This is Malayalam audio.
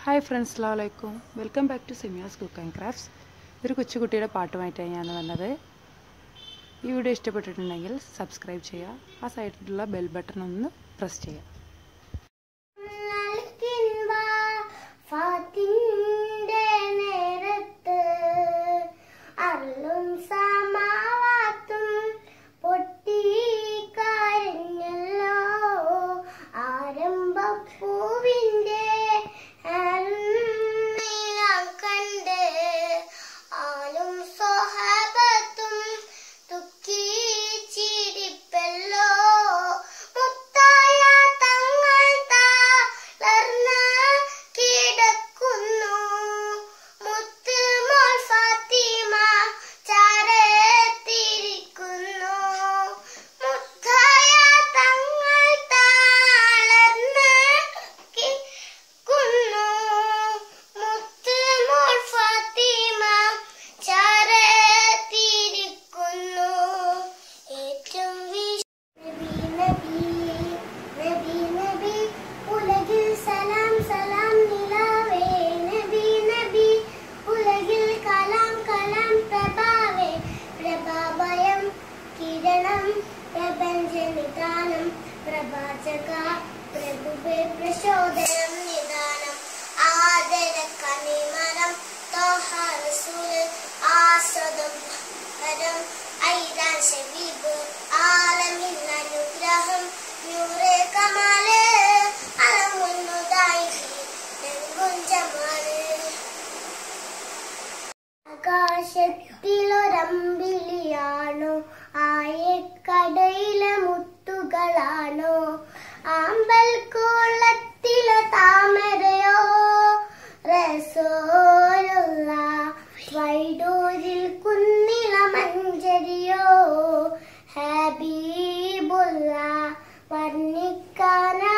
ഹായ് ഫ്രണ്ട്സ് അസ്ലാമലൈക്കും welcome back to Semiya's cook and crafts ഒരു കൊച്ചുകുട്ടിയുടെ പാട്ടുമായിട്ടാണ് ഞാൻ വന്നത് ഈ വീഡിയോ ഇഷ്ടപ്പെട്ടിട്ടുണ്ടെങ്കിൽ സബ്സ്ക്രൈബ് ചെയ്യുക ആ സൈഡിലുള്ള ബെൽ ബട്ടൺ ഒന്ന് പ്രസ് ചെയ്യുക നൽകിൻവാ ഫാത്തിൻ്റെ നേരത്ത് അരുളും സമാവാത്തും പൊട്ടിക്കരഞ്ഞല്ലോ ആരംഭപ്പൂവിൻ്റെ നീളം കണ്ട് ആലും സ്വഹബത്തും ദുഃഖിച്ചിരിപ്പല്ലോ മുത്തായ തങ്ങൾ തളർന്ന് കിടക്കുന്നു മുത്ത് മോൾ ഫാത്തിമ ചാരത്തിരിക്കുന്നു മുത്തായ തങ്ങൾ തളർന്ന് കിടക്കുന്നു മുത്ത് മോൾ ഫാത്തിമ ചാരത്തിരിക്കുന്നു ഏറ്റവും വിശ നബി നബി നബി നബി ഉലകിൽ സലാം സലാം നിലാവേ നബി നബി ഉലകിൽ കലാം കലാം പ്രഭാവേ പ്രഭാഭയം കിരണം പ്രപഞ്ച നിദാനം പ്രഭാചക പ്രഭുവേ പ്രചോദനം നിദാനം ആദര കണിമരം തോഹ റസൂൽ ആസ്വദം പരം ഐരാൻ ഷബീബ് ആലമിൻ അനുഗ്രഹം നൂറെ കമാല് അലമുന്നുതായി ജമാല് ആകാശത്തിലൊരമ്പിളിയാണോ ആയക്കടയിലെ മുത്തുകളാണോ ആമ്പൽ കോളത്തിലെ താമരയോ റസോലുള്ള വൈഡൂരിൽ കുന്നില മഞ്ചരിയോ ഹബീബുള്ള വർണ്ണിക്കാനാ